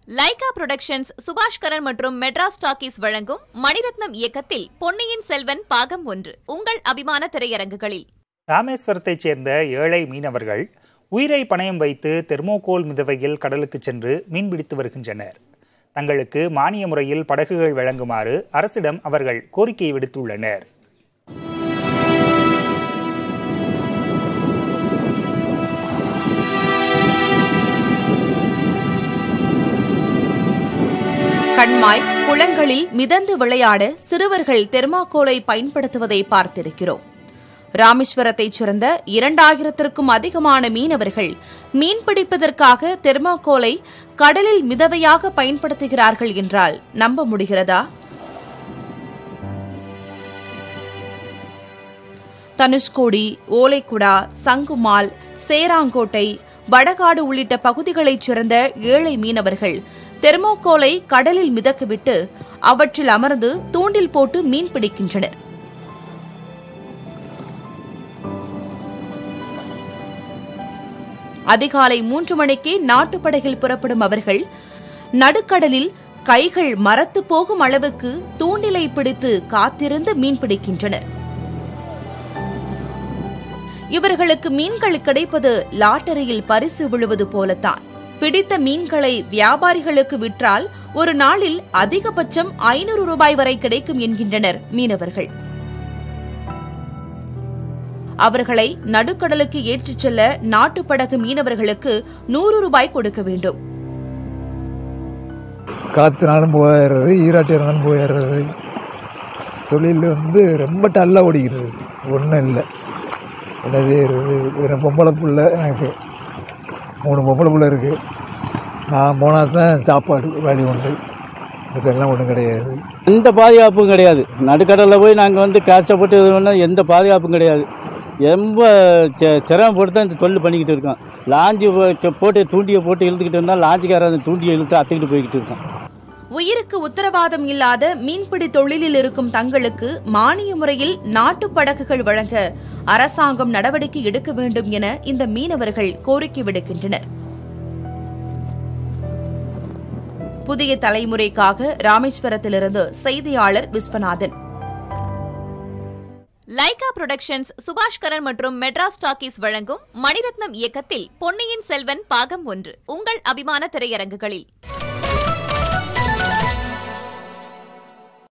Lyca productions Subaskaran மற்றும் Madras talkies வழங்கும் மணிரத்னம் இயக்கத்தில் பொன்னியின் செல்வன் பாகம் ஒன்று உங்கள் அபிமான திரையரங்குகளில் ராமேஸ்வரத்தைச் சேர்ந்த ஏழை மீனவர்கள் உயிரை பணயம் வைத்து தெர்மோகோல் மிதவையில் கடலுக்கு சென்று மீன்பிடித்து வருகின்றனர் தங்களுக்கு மானிய முறையில் படகுகள் வழங்குமாறு அரசிடம் அவர்கள் கோரிக்கை விடுத்துள்ளனர் கண்மாய் குளங்களில் மிதந்து விளையாட சிறுவர்கள் தெர்மாக்கோலை பயன்படுத்துவதை பார்த்திருக்கிறோம் ராமேஸ்வரத்தைச் சேர்ந்த இரண்டாயிரத்திற்கும் அதிகமான மீனவர்கள் மீன்பிடிப்பதற்காக தெர்மாக்கோலை கடலில் மிதவையாக பயன்படுத்துகிறார்கள் என்றால் நம்ப முடிகிறதா தனுஷ்கோடி ஓலைக்குடா சங்குமால் சேராங்கோட்டை வடகாடு உள்ளிட்ட பகுதிகளைச் சேர்ந்த ஏழை மீனவர்கள் தெர்மோகோலை கடலில் மிதக்கவிட்டு அவற்றில் அமர்ந்து தூண்டில் போட்டு மீன் பிடிக்கின்றனர் அதிகாலை மூன்று மணிக்கே நாட்டுப்படகில் புறப்படும் அவர்கள் நடுக்கடலில் கைகள் மரத்து போகும் அளவுக்கு தூண்டிலை பிடித்து காத்திருந்து மீன் பிடிக்கின்றனர் இவர்களுக்கு மீன்கள் கிடைப்பது லாட்டரியில் பரிசு விழுவது போலத்தான் பிடித்த மீன்களை வியாபாரிகளுக்கு விற்றால் ஒரு நாளில் அதிகபட்சம் ஐநூறு ரூபாய் வரை கிடைக்கும் என்கின்றனர் மீனவர்கள் அவர்களை நடுக்கடலுக்கு ஏற்றிச் செல்ல நாட்டுப்படகு மீனவர்களுக்கு நூறு ரூபாய் கொடுக்க வேண்டும் காற்றுனாலும் போயிடுறது ஈராட்டு இருந்தாலும் போயிடுறது தொழில் வந்து ரொம்ப டல்லாக ஓடிக்கிறது ஒன்றும் இல்லை என்ன செய்யறது ஒரு பொம்பளை புள்ள எனக்கு மூணு பொம்பளை புள்ள இருக்குது நான் போனால் தான் சாப்பாடு வழி உண்டு இதெல்லாம் ஒன்றும் கிடையாது எந்த பாதுகாப்பும் கிடையாது நடுக்கடலில் போய் நாங்கள் வந்து கஷ்டப்பட்டு இது பண்ணா எந்த பாதுகாப்பும் கிடையாது ரொம்ப செ- சிரமப்பட்டு தான் இந்த தொழில் பண்ணிக்கிட்டு இருக்கோம் லாஞ்சி போ- போட்டு தூண்டியை போட்டு இழுத்துக்கிட்டு இருந்தால் லாஞ்சிக்காரன் அந்த தூண்டியை இழுத்து அத்துக்கிட்டு போய்கிட்டு இருக்கோம் உயிருக்கு உத்தரவாதம் இல்லாத மீன்பிடி தொழிலில் இருக்கும் தங்களுக்கு மானிய முறையில் நாட்டுப் படகுகள் வழங்க அரசாங்கம் நடவடிக்கை எடுக்க வேண்டும் என இந்த மீனவர்கள் கோரிக்கை விடுக்கின்றனர் புதிய தலைமுறைக்காக ராமேஸ்வரத்திலிருந்து செய்தியாளர் விஸ்வநாதன் லைகா புரொடக்ஷன்ஸ் சுபாஷ்கரன் மற்றும் மெட்ராஸ் டாக்கீஸ் வழங்கும் மணிரத்னம் இயக்கத்தில் பொன்னியின் செல்வன் பாகம் ஒன்று உங்கள் அபிமான திரையரங்குகளில்